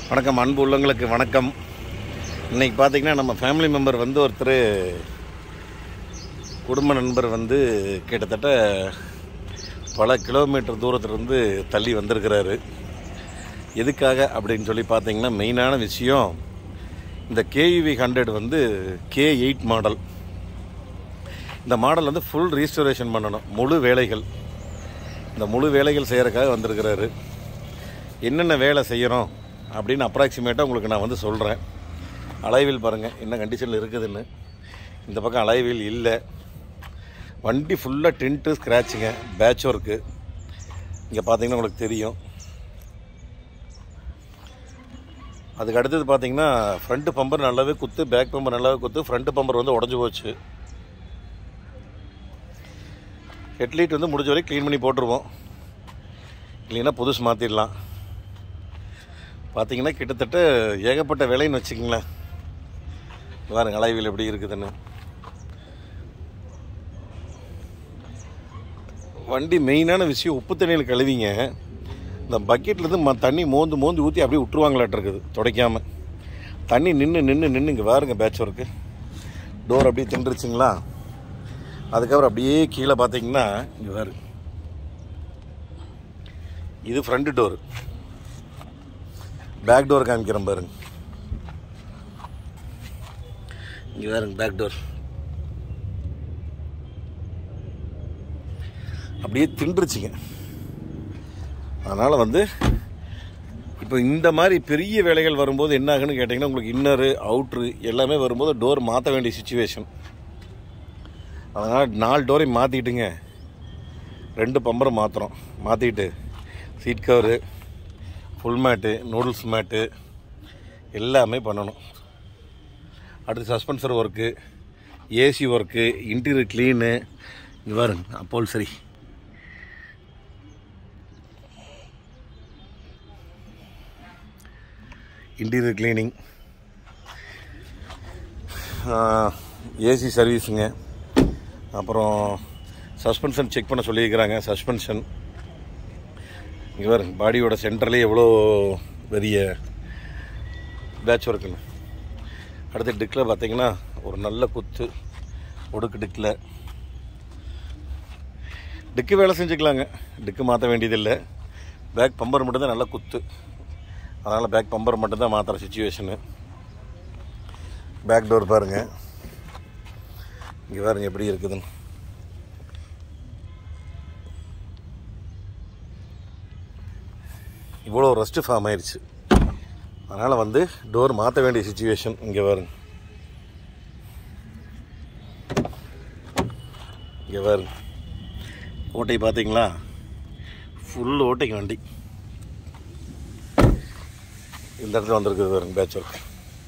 வணக்கம் அன்பு உள்ளவங்களுக்கு வணக்கம் இன்னைக்கு பார்த்தீங்கன்னா நம்ம ஃபேமிலி மெம்பர் வந்து ஒருத்தர் குடும்ப நண்பர் வந்து கிட்டத்தட்ட பல கிலோமீட்டர் தூரத்துலேருந்து தள்ளி வந்திருக்கிறாரு எதுக்காக அப்படின்னு சொல்லி பார்த்தீங்கன்னா மெயினான விஷயம் இந்த கேஇவி ஹண்ட்ரட் வந்து கே எயிட் மாடல் இந்த மாடல் வந்து ஃபுல் ரீஸ்டோரேஷன் பண்ணணும் முழு வேலைகள் இந்த முழு வேலைகள் செய்கிறதுக்காக வந்திருக்கிறாரு என்னென்ன வேலை செய்கிறோம் அப்படின்னு அப்ராக்சிமேட்டாக உங்களுக்கு நான் வந்து சொல்கிறேன் அலைவில் பாருங்கள் என்ன கண்டிஷனில் இருக்குதுன்னு இந்த பக்கம் அலைவில் இல்லை வண்டி ஃபுல்லாக டின்ட்டு ஸ்க்ராட்சுங்க பேட்ச் ஒர்க்கு இங்கே பார்த்தீங்கன்னா உங்களுக்கு தெரியும் அதுக்கு அடுத்தது பார்த்தீங்கன்னா ஃப்ரண்ட் பம்பர் நல்லாவே குத்து பேக் பம்பர் நல்லாவே குத்து ஃப்ரண்ட் பம்பர் வந்து உடஞ்சி போச்சு ஹெட்லைட் வந்து முடிஞ்ச வரைக்கும் க்ளீன் பண்ணி போட்டுருவோம் இல்லைன்னா புதுசு மாற்றிடலாம் பார்த்தீங்கன்னா கிட்டத்தட்ட ஏகப்பட்ட விலைன்னு வச்சுக்கங்களேன் பாருங்க அலைவில் எப்படி இருக்குதுன்னு வண்டி மெயினான விஷயம் உப்பு தண்ணியில் கழுவிங்க இந்த பக்கெட்லேருந்து ம தண்ணி மோந்து மோந்து ஊற்றி அப்படியே விட்டுருவாங்களாட்டு இருக்குது துடைக்காம தண்ணி நின்று நின்று நின்று இங்கே பாருங்க பேட்ச் ஒர்க்கு டோர் அப்படியே தின்றுச்சுங்களா அதுக்கப்புறம் அப்படியே கீழே பார்த்தீங்கன்னா இங்கே பாரு இது ஃப்ரண்ட் டோர் பேக் டோர் காமிக்கிறேன் பாருங்க இங்கே பாருங்க பேக் டோர் அப்படியே தின்றுச்சுங்க அதனால் வந்து இப்போ இந்த மாதிரி பெரிய வேலைகள் வரும்போது என்ன ஆகுன்னு கேட்டிங்கன்னா உங்களுக்கு இன்னரு அவுட்ரு எல்லாமே வரும்போது டோர் மாற்ற வேண்டிய சுச்சுவேஷன் அதனால் நாலு டோரையும் மாற்றிட்டுங்க ரெண்டு பம்பரை மாற்றுறோம் மாற்றிட்டு seat cover full mat noodles mat எல்லாமே பண்ணணும் அடுத்து suspension work AC work interior clean இங்கே பாருங்க அப்போல் சரி இன்டீரியர் க்ளீனிங் ஏசி சர்வீஸுங்க அப்புறம் சஸ்பென்ஷன் செக் பண்ண சொல்லியிருக்கிறாங்க சஸ்பென்ஷன் இங்கே பாருங்க பாடியோட சென்டர்லேயே எவ்வளோ பெரிய பேட்ச் ஒர்க்குன்னு அடுத்து டிக்கில் பார்த்தீங்கன்னா ஒரு நல்ல குத்து ஒடுக்கு டிக்கில் டிக்கு வேலை செஞ்சுக்கலாங்க டிக்கு மாற்ற வேண்டியதில்லை பேக் பம்பர் மட்டும்தான் நல்லா குத்து அதனால் பேக் பம்பர் மட்டும்தான் மாற்றுற சுச்சுவேஷனு பேக் டோர் பாருங்கள் இங்கே பாருங்க எப்படி இருக்குதுன்னு இவ்வளோ ரஸ்ட்டு ஃபார்ம் ஆயிடுச்சு அதனால் வந்து டோர் மாற்ற வேண்டிய சுச்சுவேஷன் இங்கே பாருங்க இங்கே பாருங்க ஓட்டை பார்த்தீங்களா ஃபுல் ஓட்டைக்கு வண்டி இந்த இடத்துல வந்திருக்குது பாருங்க பேட்ச் ஒர்க்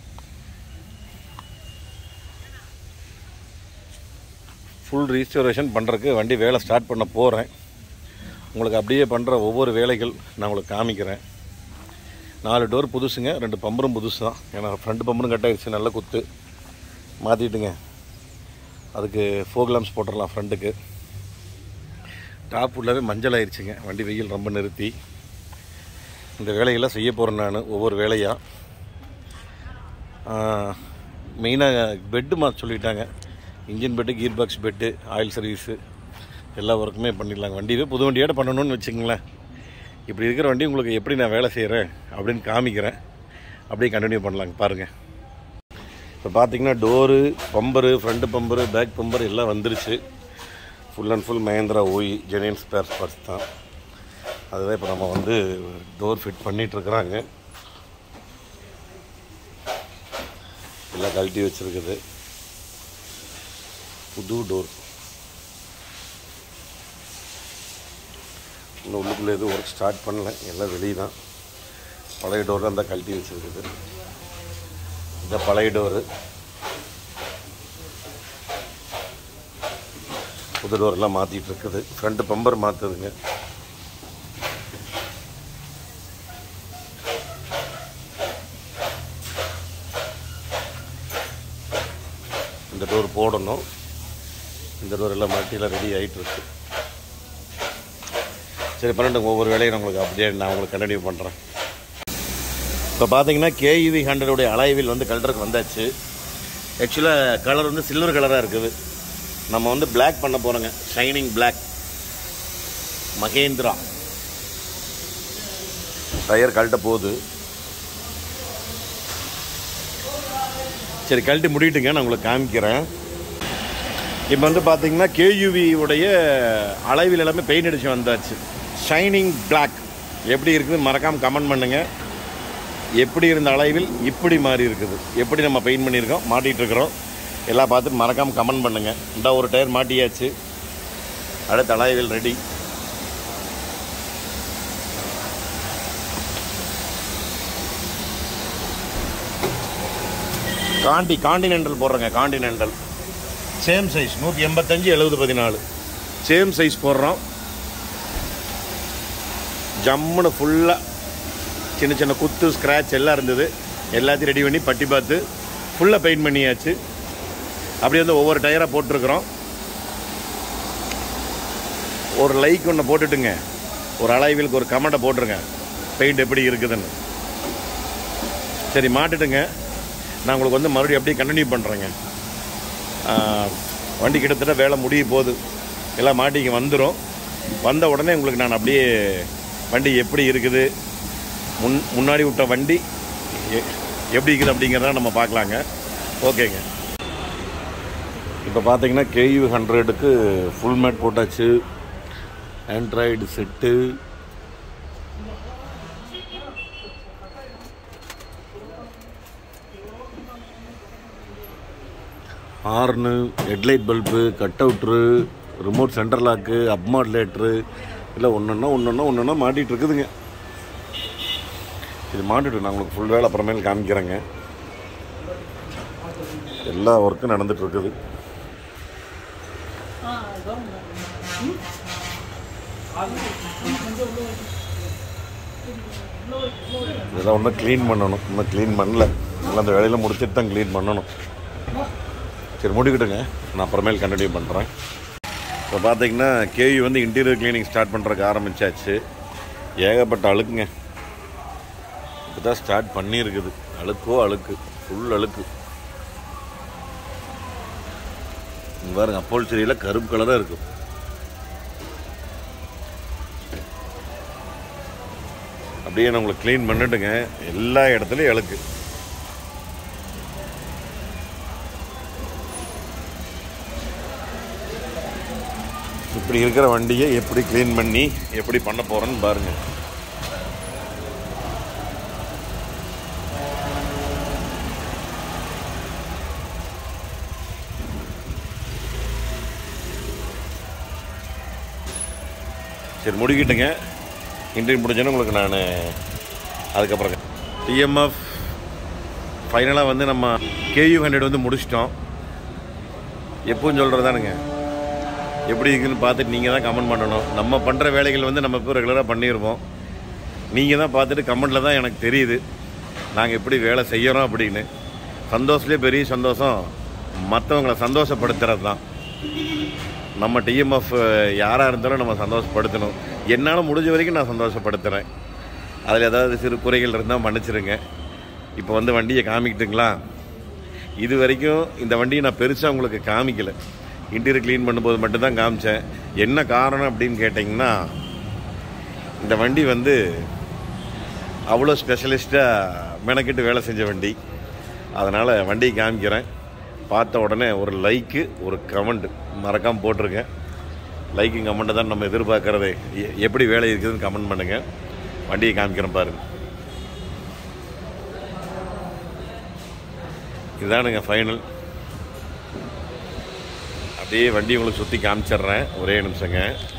ஃபுல் ரீஸ்டோரேஷன் பண்ணுறதுக்கு வண்டி வேலை ஸ்டார்ட் பண்ண போகிறேன் உங்களுக்கு அப்படியே பண்ணுற ஒவ்வொரு வேலைகள் நான் உங்களுக்கு காமிக்கிறேன் நாலு டோர் புதுசுங்க ரெண்டு பம்பரும் புதுசு தான் ஏன்னா ஃப்ரண்ட் பம்பரும் கட் ஆயிடுச்சு நல்ல குத்து மாற்றிட்டுங்க அதுக்கு ஃபோக் லாம்ஸ் போட்டுடலாம் ஃப்ரண்ட்டுக்கு டாப் ஃபுல்லாகவே மஞ்சள் ஆயிடுச்சுங்க வண்டி வெயில் ரொம்ப நிறுத்தி இந்த வேலையெல்லாம் செய்ய போகிறேன் நான் ஒவ்வொரு வேலையாக மெயினாக பெட்டு மாற்ற சொல்லிட்டாங்க engine bed gear box bed oil service எல்லா ஒர்க்குமே பண்ணிடலாங்க வண்டியவே புது வண்டியோட பண்ணணும்னு வச்சுங்களேன் இப்படி இருக்கிற வண்டி உங்களுக்கு எப்படி நான் வேலை செய்கிறேன் அப்படின்னு காமிக்கிறேன் அப்படியே கண்டினியூ பண்ணலாங்க பாருங்கள் இப்போ பார்த்தீங்கன்னா door bumper front bumper back bumper எல்லாம் வந்துருச்சு ஃபுல் அண்ட் ஃபுல் மகேந்திரா ஓய் ஜெனியன் ஸ்பேர் பார்ட்ஸ் தான் அதுதான் இப்போ நம்ம வந்து டோர் ஃபிட் பண்ணிகிட்ருக்குறாங்க எல்லாம் கழட்டி வச்சுருக்குது புது டோர் இன்னும் உள்ளுக்குள்ளே எதுவும் ஒர்க் ஸ்டார்ட் பண்ணல எல்லாம் வெளியே தான் பழைய டோர் தான் கழட்டி வச்சுருக்குது இந்த பழைய டோரு புது டோர்லாம் மாற்றிட்டு இருக்குது ஃப்ரண்ட் பம்பர் மாற்றுதுங்க இந்த டோர் போடணும் இந்த டோர் எல்லாம் மாட்டியெல்லாம் ரெடி ஆகிட்டு இருக்கு சரி பண்ணட்டும் ஒவ்வொரு வேலையும் நான் உங்களுக்கு அப்படியே நான் உங்களுக்கு கண்டினியூ பண்ணுறேன் இப்போ பார்த்தீங்கன்னா கேஇவி ஹண்ட்ரடுடைய அலைவில் வந்து கலருக்கு வந்தாச்சு ஆக்சுவலாக கலர் வந்து சில்வர் கலராக இருக்குது நம்ம வந்து Black பண்ண போகிறோங்க ஷைனிங் Black மகேந்திரா டயர் கழட்ட போகுது சரி கழட்டி முடிட்டுங்க நான் உங்களுக்கு காமிக்கிறேன் இப்போ வந்து பார்த்தீங்கன்னா கேயூவி உடைய அளவில் எல்லாமே பெயிண்ட் அடிச்சு வந்தாச்சு ஷைனிங் Black எப்படி இருக்குது மறக்காமல் கமெண்ட் பண்ணுங்கள் எப்படி இருந்த அளவில் இப்படி மாறி இருக்குது எப்படி நம்ம பெயிண்ட் பண்ணியிருக்கோம் மாட்டிகிட்டு இருக்கிறோம் எல்லாம் பார்த்து மறக்காமல் கமெண்ட் பண்ணுங்கள் இந்த ஒரு டயர் மாட்டியாச்சு அடுத்த அளவில் ரெடி காண்டி காண்டினென்டல் போடுறேங்க காண்டினென்டல் சேம் சைஸ் நூற்றி எண்பத்தஞ்சு எழுபது பதினாலு சேம் சைஸ் போடுறோம் ஜம்முன்னு ஃபுல்லாக சின்ன சின்ன குத்து ஸ்க்ராட்ச் எல்லாம் இருந்தது எல்லாத்தையும் ரெடி பண்ணி பட்டி பார்த்து ஃபுல்லாக பெயிண்ட் பண்ணியாச்சு அப்படியே வந்து ஒவ்வொரு டயராக போட்டிருக்கிறோம் ஒரு லைக் ஒன்று போட்டுட்டுங்க ஒரு அலைவிலுக்கு ஒரு கமெண்ட்டை போட்டுருங்க பெயிண்ட் எப்படி இருக்குதுன்னு சரி மாட்டுட்டுங்க நான் உங்களுக்கு வந்து மறுபடியும் அப்படியே கண்டினியூ பண்ணுறேங்க வண்டி கிட்டத்தட்ட வேலை முடிய போகுது எல்லாம் மாட்டிங்க வந்துடும் வந்த உடனே உங்களுக்கு நான் அப்படியே வண்டி எப்படி இருக்குது முன் முன்னாடி விட்ட வண்டி எ- எப்படி இருக்குது அப்படிங்கிறத நம்ம பார்க்கலாங்க ஓகேங்க இப்போ பார்த்தீங்கன்னா கேயூ ஹண்ட்ரடுக்கு ஃபுல் மேட் போட்டாச்சு Android set horn headlight bulb cut அவுட்ரு remote centre lock up modulator இல்லை ஒன்றுன்னா ஒன்றுன்னா ஒன்றுன்னா மாட்டிகிட்டு இருக்குதுங்க இது மாட்டிட்டு நான் உங்களுக்கு ஃபுல் வேலை அப்புறமேல் காமிக்கிறேங்க எல்லா ஒர்க்கும் நடந்துட்டு இருக்குது இதெல்லாம் ஒன்றும் க்ளீன் பண்ணணும் இன்னும் க்ளீன் பண்ணல எல்லாம் அந்த வேலையில் முடிச்சுட்டு தான் க்ளீன் பண்ணணும் சரி முடிக்கிட்டுங்க நான் அப்புறமேல் கண்டினியூ பண்ணுறேன் இப்போ பார்த்தீங்கன்னா கேவி வந்து இன்டீரியர் க்ளீனிங் ஸ்டார்ட் பண்ணுறதுக்கு ஆரம்பிச்சாச்சு ஏகப்பட்ட அழுக்குங்க இப்போ தான் ஸ்டார்ட் பண்ணியிருக்குது அழுக்கோ அழுக்கு ஃபுல் அழுக்கு இங்க பாருங்க அப்போல் செடியில் கருப்பு கலராக இருக்கும் அப்படியே நான் உங்களுக்கு க்ளீன் பண்ணிட்டுங்க எல்லா இடத்துலையும் அழுக்கு இப்படி இருக்கிற வண்டியை எப்படி க்ளீன் பண்ணி எப்படி பண்ண போகிறேன்னு பாருங்க சரி முடிக்கிட்டுங்க இன்டர்வியூ முடிஞ்சோன்னு உங்களுக்கு நான் அதுக்கப்புறம் டிஎம்எஃப் ஃபைனலாக வந்து நம்ம கேயூ ஹண்ட்ரட் வந்து முடிச்சிட்டோம் எப்பவும் சொல்கிறதானுங்க எப்படி இருக்குன்னு பார்த்துட்டு நீங்கள் தான் கமெண்ட் பண்ணணும் நம்ம பண்ணுற வேலைகள் வந்து நம்ம இப்போ ரெகுலராக பண்ணியிருப்போம் நீங்கள் தான் பார்த்துட்டு கமெண்டில் தான் எனக்கு தெரியுது நாங்கள் எப்படி வேலை செய்கிறோம் அப்படின்னு சந்தோஷத்துலேயே பெரிய சந்தோஷம் மற்றவங்களை சந்தோஷப்படுத்துறது தான் நம்ம டிஎம்எஃப் யாராக இருந்தாலும் நம்ம சந்தோஷப்படுத்தணும் என்னால் முடிஞ்ச வரைக்கும் நான் சந்தோஷப்படுத்துகிறேன் அதில் ஏதாவது சிறு குறைகள் இருந்தால் மன்னிச்சிருங்க இப்போ வந்து வண்டியை காமிக்கிட்டுங்களா இது வரைக்கும் இந்த வண்டியை நான் பெருசாக உங்களுக்கு காமிக்கல இன்டீரியர் க்ளீன் பண்ணும்போது மட்டும்தான் காமிச்சேன் என்ன காரணம் அப்படின்னு கேட்டிங்கன்னா இந்த வண்டி வந்து அவ்வளோ ஸ்பெஷலிஸ்ட்டாக மெனக்கிட்டு வேலை செஞ்ச வண்டி அதனால் வண்டியை காமிக்கிறேன் பார்த்த உடனே ஒரு லைக்கு ஒரு கமெண்ட் மறக்காமல் போட்டிருங்க லைக்கும் கமெண்ட்டை தான் நம்ம எதிர்பார்க்கறதே எ- எப்படி வேலை இருக்குதுன்னு கமெண்ட் பண்ணுங்கள் வண்டியை காமிக்கிறேன் பாருங்க இதானுங்க ஃபைனல் அப்படியே வண்டி உங்களுக்கு சுற்றி காமிச்சிடுறேன் ஒரே நிமிஷங்க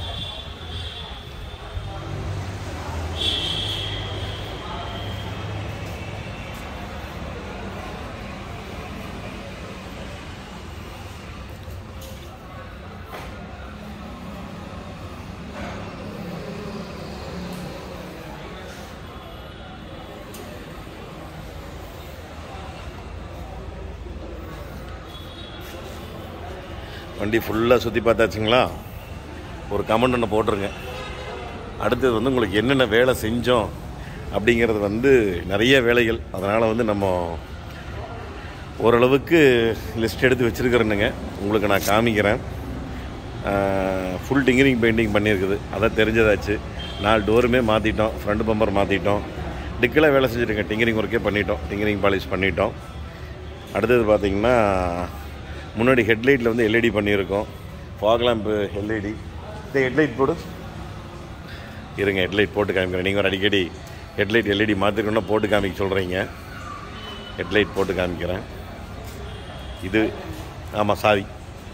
வண்டி ஃபுல்லாக சுற்றி பார்த்தாச்சுங்களா ஒரு கமெண்ட் ஒன்று போட்டுருங்க அடுத்தது வந்து உங்களுக்கு என்னென்ன வேலை செஞ்சோம் அப்படிங்கிறது வந்து நிறைய வேலைகள் அதனால் வந்து நம்ம ஓரளவுக்கு லிஸ்ட் எடுத்து வச்சுருக்கிறேனுங்க உங்களுக்கு நான் காமிக்கிறேன் ஃபுல் டிங்கரிங் பெயிண்டிங் பண்ணியிருக்குது அதான் தெரிஞ்சதாச்சு நாலு டோருமே மாற்றிட்டோம் ஃப்ரண்ட் பம்பர் மாற்றிட்டோம் டிக்கில் வேலை செஞ்சுருங்க டிங்கரிங் ஒர்க்கே பண்ணிட்டோம் டிங்கரிங் பாலிஷ் பண்ணிட்டோம் அடுத்தது பார்த்திங்கன்னா முன்னாடி ஹெட்லைட்டில் வந்து எல்இடி பண்ணியிருக்கோம் ஃபாக் லேம்பு எல்இடி இந்த ஹெட்லைட் போடு இருங்க ஹெட்லைட் போட்டு காமிக்கிறேன் நீங்கள் ஒரு அடிக்கடி ஹெட்லைட் எல்இடி மாற்றிருக்கோன்னா போட்டு காமிக்க சொல்கிறீங்க ஹெட்லைட் போட்டு காமிக்கிறேன் இது ஆமாம் சாவி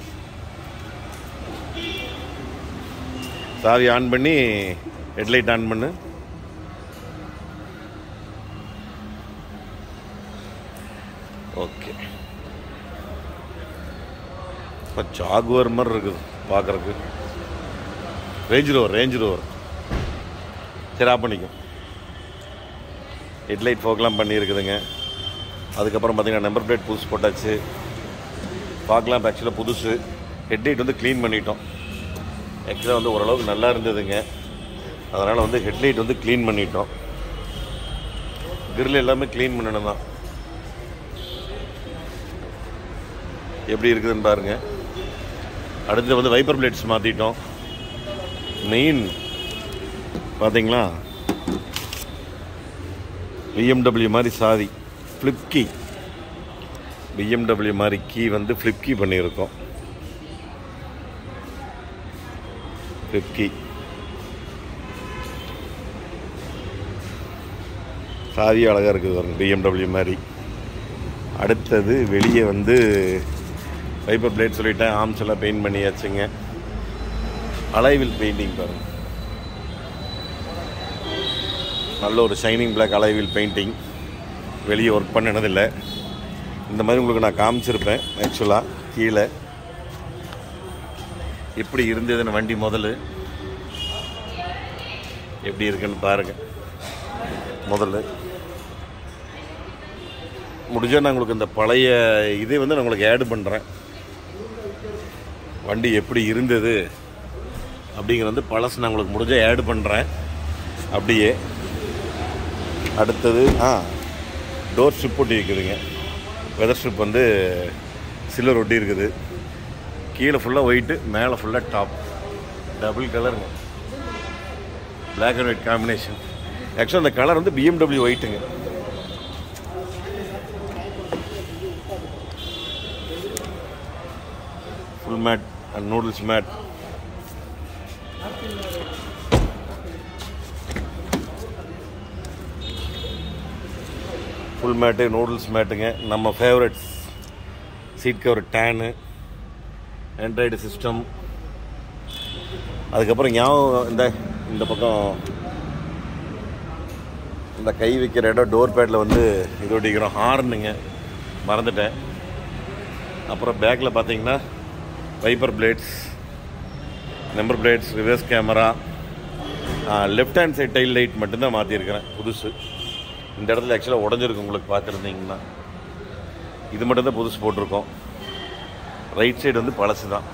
சாவி ஆன் பண்ணி ஹெட்லைட் ஆன் பண்ணு ஓகே இப்போ ஜாகுவர் மாதிரி இருக்குது பார்க்குறக்கு ரேஞ்ச் ரோவர் ரேஞ்ச் ரோவர் சரி ஆஃப் பண்ணிக்கும் ஹெட்லைட் ஃபோக்லாம் பண்ணியிருக்குதுங்க அதுக்கப்புறம் பார்த்தீங்கன்னா நம்பர் பிளேட் புதுசு போட்டாச்சு பார்க்கலாம் ஆக்சுவலாக புதுசு ஹெட்லைட் வந்து க்ளீன் பண்ணிட்டோம் ஆக்சுவலாக வந்து ஓரளவுக்கு நல்லா இருந்ததுங்க அதனால் வந்து ஹெட்லைட் வந்து க்ளீன் பண்ணிட்டோம் கிரில் எல்லாமே க்ளீன் பண்ணணும் தான் எப்படி இருக்குதுன்னு பாருங்க அடுத்து வந்து வைப்பர் பிளேட்ஸ் மாற்றிட்டோம் மெயின் பார்த்தீங்களா பிஎம்டபிள்யூ மாதிரி சாதி ஃப்ளிப் கீ பிஎம்டபிள்யூ மாதிரி கீ வந்து ஃப்ளிப் கீ பண்ணியிருக்கோம் ஃப்ளிப் கீ சாவி அழகாக இருக்குது பாருங்க பிஎம்டபிள்யூ மாதிரி அடுத்தது வெளியே வந்து வைப்பர் பிளேட் சொல்லிட்டேன் ஆர்ம்ஸ் எல்லாம் பெயிண்ட் பண்ணியாச்சுங்க அலைவில் பெயிண்டிங் பாருங்க நல்ல ஒரு ஷைனிங் பிளாக் அலைவில் பெயிண்டிங் வெளியே ஒர்க் பண்ணினதில்லை இந்த மாதிரி உங்களுக்கு நான் காமிச்சிருப்பேன் ஆக்சுவலாக கீழே எப்படி இருந்ததுன்னு வண்டி முதல்ல எப்படி இருக்குன்னு பாருங்க முதல்ல முடிஞ்சால் நான் உங்களுக்கு இந்த பழைய இதை வந்து நான் உங்களுக்கு ஆட் பண்ணுறேன் வண்டி எப்படி இருந்தது அப்படிங்கிறது வந்து பழசு நான் உங்களுக்கு முடிஞ்சால் ஆட் பண்ணுறேன் அப்படியே அடுத்தது ஆ டோர் ஸ்ட்ரிப் ஒட்டி இருக்குதுங்க வெதர் ஸ்ட்ரிப் வந்து சில்வர் ஒட்டி இருக்குது கீழே ஃபுல்லாக ஒயிட்டு மேலே ஃபுல்லாக டாப் டபுள் கலருங்க பிளாக் அண்ட் ஒயிட் காம்பினேஷன் ஆக்சுவலாக அந்த கலர் வந்து பிஎம்டபிள்யூ ஒயிட்டுங்க full mat and noodles mat full mat noodles மேட்டுங்க நம்ம ஃபேவரட்ஸ் சீட் கவர் டேனு ஆண்ட்ராய்டு சிஸ்டம் அதுக்கப்புறம் ஞாபகம் இந்த இந்த பக்கம் இந்த கை வைக்கிற இடம் டோர் பேடில் வந்து இது ஒட்டிக்கிறோம் ஹார்னுங்க மறந்துட்டேன் அப்புறம் பேக்கில் பார்த்தீங்கன்னா wiper blades number plates reverse camera left hand side tail light மட்டும்தான் மாற்றிருக்கிறேன் புதுசு இந்த இடத்துல ஆக்சுவலாக உடஞ்சிருக்கு உங்களுக்கு பார்த்துருந்தீங்கன்னா இது மட்டும் தான் புதுசு போட்டிருக்கோம் ரைட் சைடு வந்து பழசு தான்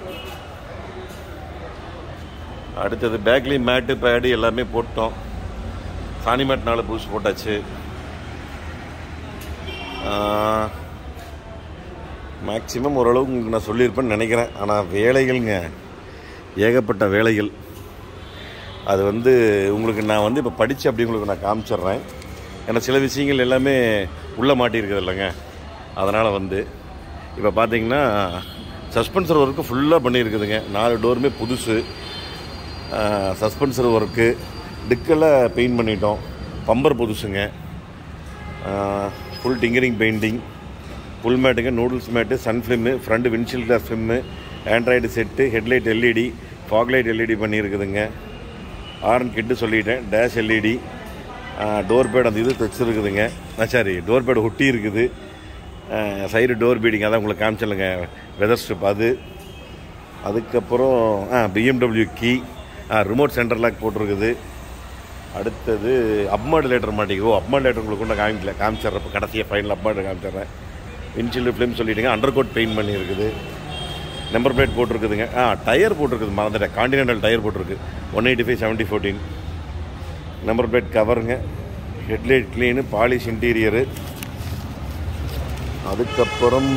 அடுத்தது பேக்லேயும் மேட்டு பேடு எல்லாமே போட்டோம் சாணி மேட்னால புதுசு போட்டாச்சு மேக்சிமம் ஓரளவுக்கு உங்களுக்கு நான் சொல்லியிருப்பேன்னு நினைக்கிறேன் ஆனால் வேலைகள்ங்க ஏகப்பட்ட வேலைகள் அது வந்து உங்களுக்கு நான் வந்து இப்போ படித்து அப்படி உங்களுக்கு நான் காமிச்சிடுறேன் ஏன்னா சில விஷயங்கள் எல்லாமே உள்ளே மாட்டியிருக்குது இல்லைங்க அதனால் வந்து இப்போ பார்த்தீங்கன்னா சஸ்பென்சர் ஒர்க்கு ஃபுல்லாக பண்ணியிருக்குதுங்க நாலு டோருமே புதுசு சஸ்பென்சர் ஒர்க்கு டிக்கெல்லாம் பெயிண்ட் பண்ணிட்டோம் பம்பர் புதுசுங்க ஃபுல் டிங்கரிங் பெயிண்டிங் ஃபுல் மேட்டுங்க noodles mat sun film front windshield glass film Android set headlight LED fog light LED பண்ணியிருக்குதுங்க ஆர்ன் கிட்டு சொல்லிட்டேன் டேஷ் எல்இடி டோர் பேட் அந்த இது தைச்சிருக்குதுங்க சாரி டோர் பேட் ஒட்டி இருக்குது சைடு டோர் பீடிங் அதான் உங்களுக்கு காமிச்சிடலுங்க வெதர் ஸ்ட்ரிப் அது அதுக்கப்புறம் ஆ BMW key remote centre lock போட்டிருக்குது அடுத்தது அப்மாடுலேட்டர் மாட்டிக்கோ அப்மாடுலேட்டர் உங்களுக்கு ஒன்றும் காமிக்கல காமிச்சிட்றப்ப கடைசியாக ஃபைனல் அப்மாடு காமிச்சிட்றேன் விண்ட்ஷீல்டு ஃபிலிம் சொல்லிட்டுங்க அண்டர் கோட் பெயிண்ட் பண்ணியிருக்குது நம்பர் பிளேட் போட்டிருக்குதுங்க ஆ டயர் போட்டிருக்குது மறந்துட்டேன் காண்டினென்டல் டயர் போட்டிருக்கு one eighty five seventy fourteen number plate கவருங்க ஹெட்லைட் க்ளீனு பாலிஷ் இன்டீரியரு அதுக்கப்புறம்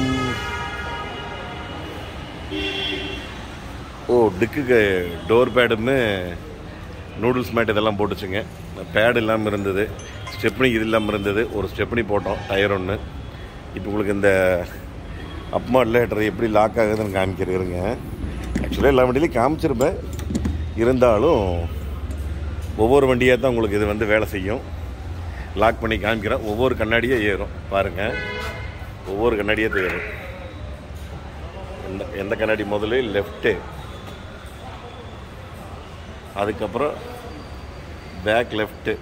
ஓ டிக்குக்கு டோர் பேடுமே நூடுல்ஸ் மேட் இதெல்லாம் போட்டுச்சுங்க பேட் இல்லாமல் இருந்தது ஸ்டெப்னி இது இல்லாமல் இருந்தது ஒரு ஸ்டெப்னி போட்டோம் டயர் ஒன்று இப்போ உங்களுக்கு இந்த அப்மா லேட்டர் எப்படி லாக் ஆகுதுன்னு காமிக்கிறேருங்க ஆக்சுவலாக எல்லா வண்டியிலையும் காமிச்சிருப்பேன் இருந்தாலும் ஒவ்வொரு வண்டியாக தான் உங்களுக்கு இது வந்து வேலை செய்யும் லாக் பண்ணி காமிக்கிறேன் ஒவ்வொரு கண்ணாடியாக ஏறும் பாருங்கள் ஒவ்வொரு கண்ணாடியாக ஏறும் எந்த எந்த கண்ணாடி முதல்ல லெஃப்ட்டு அதுக்கப்புறம் பேக் லெஃப்ட்டு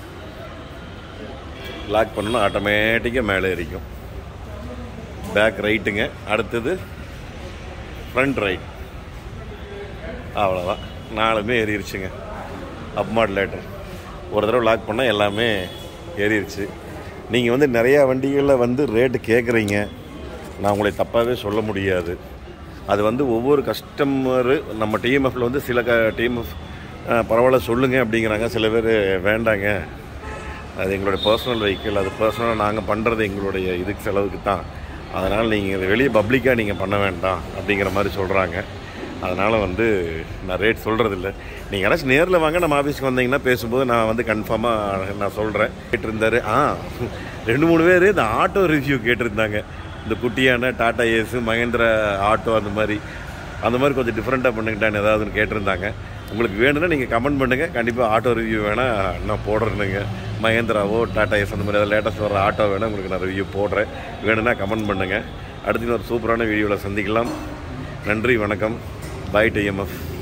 லாக் பண்ணணும் ஆட்டோமேட்டிக்காக மேலே ஏறிக்கும் பேக் ரைட்டுங்க அடுத்தது ஃப்ரண்ட் ரைட் அவ்வளோதான் நாலுமே ஏறிடுச்சுங்க அப்மாட் லேட்டர் ஒரு தடவை லாக் பண்ணால் எல்லாமே ஏறிடுச்சு நீங்கள் வந்து நிறையா வண்டிகளில் வந்து ரேட்டு கேட்குறீங்க நான் உங்களை தப்பாகவே சொல்ல முடியாது அது வந்து ஒவ்வொரு கஸ்டமரு நம்ம டிஎம்எஃப்பில் வந்து சில க டிஎம்எஃப் பரவாயில்ல சொல்லுங்கள் அப்படிங்கிறாங்க சில பேர் வேண்டாங்க அது எங்களுடைய பர்சனல் வெஹிக்கிள் அது பர்சனலாக நாங்கள் பண்ணுறது எங்களுடைய இதுக்கு செலவுக்கு தான் அதனால் நீங்கள் இதை வெளியே பப்ளிக்காக நீங்கள் பண்ண வேண்டாம் அப்படிங்கிற மாதிரி சொல்கிறாங்க அதனால் வந்து நான் ரேட் சொல்கிறதில்ல நீங்கள் யாராச்சும் நேரில் வாங்க நம்ம ஆஃபீஸ்க்கு வந்தீங்கன்னா பேசும்போது நான் வந்து கன்ஃபார்மாக நான் சொல்கிறேன் கேட்டிருந்தாரு ஆ ரெண்டு மூணு பேர் இந்த ஆட்டோ ரிவ்யூ கேட்டிருந்தாங்க இந்த குட்டியான டாடா ஏஸு மகேந்திரா ஆட்டோ அந்த மாதிரி அந்த மாதிரி கொஞ்சம் டிஃப்ரெண்ட்டாக பண்ணுங்கிட்டான்னு ஏதாவதுன்னு கேட்டிருந்தாங்க உங்களுக்கு வேணும்னா நீங்கள் கமெண்ட் பண்ணுங்கள் கண்டிப்பாக ஆட்டோ ரிவ்யூ வேணால் நான் போடுறேனுங்க மகேந்திராவோ டாடா ஏஸ் அந்த மாதிரி ஏதாவது லேட்டஸ்ட் வர ஆட்டோ வேணால் உங்களுக்கு நான் ரிவ்யூ போடுறேன் வேணும்னா கமெண்ட் பண்ணுங்கள் அடுத்து ஒரு சூப்பரான வீடியோவில் சந்திக்கலாம் நன்றி வணக்கம் பை டிஎம்எஃப்